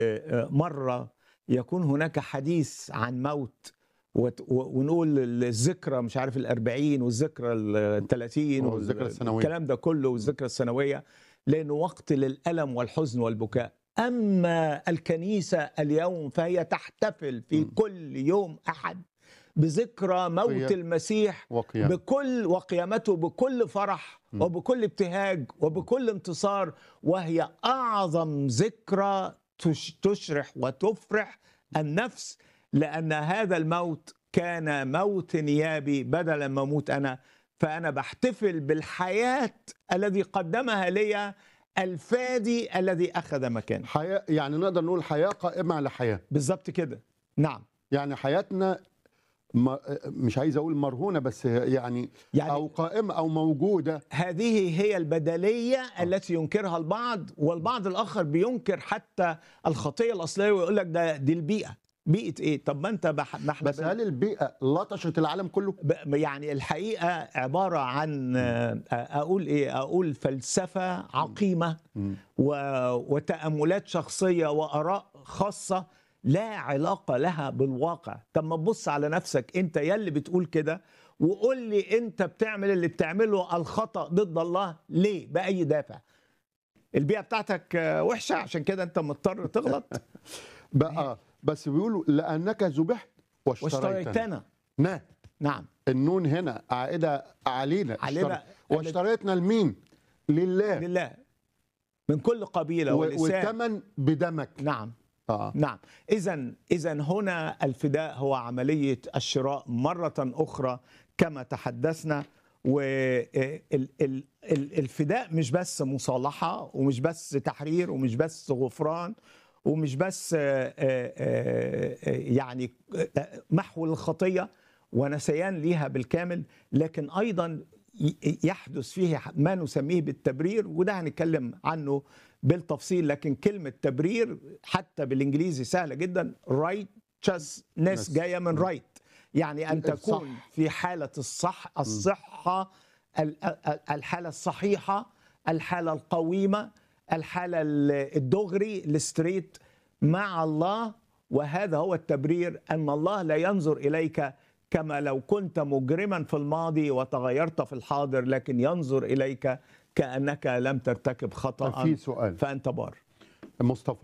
مرة يكون هناك حديث عن موت وت- و- ونقول الذكرى مش عارف الأربعين والذكرى الثلاثين والذكرى السنوية. الكلام ده كله والذكرى السنوية لأنه وقت للألم والحزن والبكاء أما الكنيسة اليوم فهي تحتفل في م. كل يوم أحد بذكرى موت قيام. المسيح وقيام بكل وقيامته بكل فرح م. وبكل ابتهاج وبكل انتصار وهي اعظم ذكرى تش- تشرح وتفرح النفس لان هذا الموت كان موت نيابي بدلا ما اموت انا فانا بحتفل بالحياه الذي قدمها لي الفادي الذي اخذ مكاني حياة يعني نقدر نقول حياة قائمة على حياة بالظبط كده نعم يعني حياتنا ما مش عايز اقول مرهونة بس يعني, يعني او قائمة او موجودة هذه هي البدلية التي ينكرها البعض والبعض الآخر بينكر حتى الخطية الأصلية ويقول لك ده دي البيئة بيئة إيه؟ طب ما أنت بح... ما احنا بس بن- هل البيئة لطشت العالم كله؟ ب- يعني الحقيقة عبارة عن آه، أقول إيه؟ أقول فلسفة عقيمة مم. و... وتأملات شخصية وآراء خاصة لا علاقة لها بالواقع طب ما تبص على نفسك أنت يلي بتقول كده وقول لي أنت بتعمل اللي بتعمله الخطأ ضد الله ليه بأي دافع البيئة بتاعتك آه، وحشة عشان كده أنت مضطر تغلط بقى بس بيقولوا لأنك ذبحت واشتريتنا واشتريتنا نعم نعم النون هنا عائدة علينا علينا. اشتري- واشتريتنا لمين؟ لله لله من كل قبيلة و- ولسان والثمن بدمك نعم اه نعم اذا اذا هنا الفداء هو عمليه الشراء مره اخرى كما تحدثنا والفداء مش بس مصالحه ومش بس تحرير ومش بس غفران ومش بس آه، آه، آه، يعني آه، محو الخطيه ونسيان ليها بالكامل لكن ايضا ي- يحدث فيه ما نسميه بالتبرير وده هنتكلم عنه بالتفصيل لكن كلمة تبرير حتى بالإنجليزي سهلة جدا righteousness جاية من right يعني أن الصح. تكون في حالة الصح الصحة ال- ال- الحالة الصحيحة الحالة القويمة الحالة ال- الدغري الستريت مع الله وهذا هو التبرير أن الله لا ينظر إليك كما لو كنت مجرما في الماضي وتغيرت في الحاضر لكن ينظر إليك كأنك لم ترتكب خطأ في سؤال فأنت بار مصطفى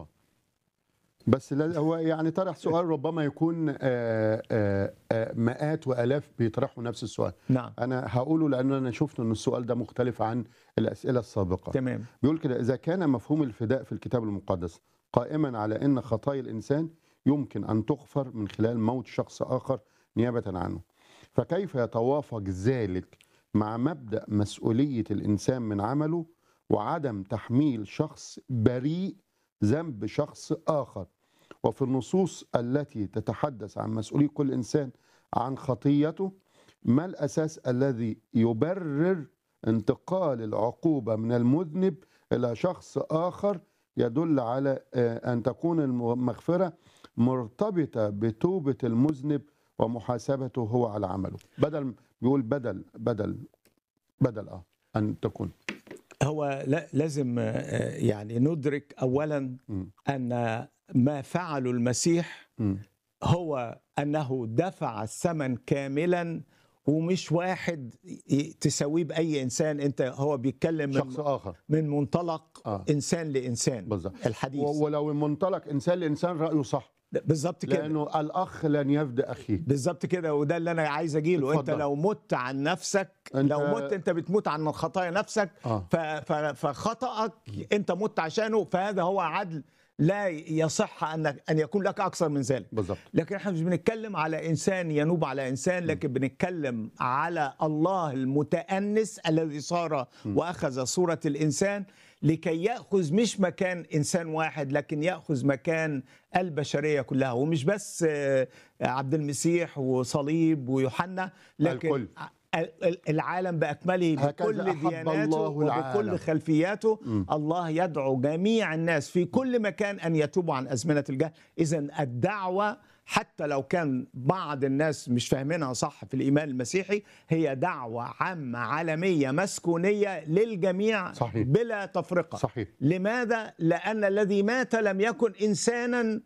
بس لا هو يعني طرح سؤال ربما يكون آه، آه، آه، مئات والاف بيطرحوا نفس السؤال نعم انا هقوله لان انا شفت ان السؤال ده مختلف عن الاسئله السابقه تمام بيقول كده اذا كان مفهوم الفداء في الكتاب المقدس قائما على ان خطايا الانسان يمكن ان تغفر من خلال موت شخص اخر نيابه عنه فكيف يتوافق ذلك مع مبدا مسؤوليه الانسان من عمله وعدم تحميل شخص بريء ذنب شخص اخر وفي النصوص التي تتحدث عن مسؤوليه كل انسان عن خطيته ما الاساس الذي يبرر انتقال العقوبه من المذنب الى شخص اخر يدل على آه، ان تكون المغفره مرتبطه بتوبه المذنب ومحاسبته هو على عمله بدل بيقول بدل بدل بدل اه ان تكون هو لا لازم آه، يعني ندرك أولا مم. أن ما فعله المسيح مم. هو أنه دفع الثمن كاملا ومش واحد ي- تساويه بأي إنسان أنت هو بيتكلم شخص من, اخر من منطلق آه. إنسان لإنسان بالظبط الحديث و- ولو المنطلق انسان لانسان رايه صح بالظبط كده لانه الاخ لن يفدي اخيه بالظبط كده وده اللي انا عايز اجيله انت اتفضل. لو مت عن نفسك أنت- لو مت انت بتموت عن خطايا نفسك اه ف- ف- فخطأك انت مت عشانه فهذا هو عدل لا يصح ان ان يكون لك اكثر من ذلك بالظبط لكن احنا مش بنتكلم على انسان ينوب على انسان لكن بنتكلم على الله المتأنس الذي صار واخذ صورة الانسان لكي ياخذ مش مكان انسان واحد لكن ياخذ مكان البشريه كلها ومش بس آه، عبد المسيح وصليب ويوحنا لكن الكل. ال- ال- العالم باكمله هكذا بكل أحب دياناته الله العالم. وبكل خلفياته مم. الله يدعو جميع الناس في كل مكان ان يتوبوا عن ازمنه الجهل اذا الدعوه حتى لو كان بعض الناس مش فاهمينها صح في الايمان المسيحي هي دعوه عامه عالميه مسكونيه للجميع صحيح. بلا تفرقه صحيح لماذا؟ لأن الذي مات لم يكن إنسانا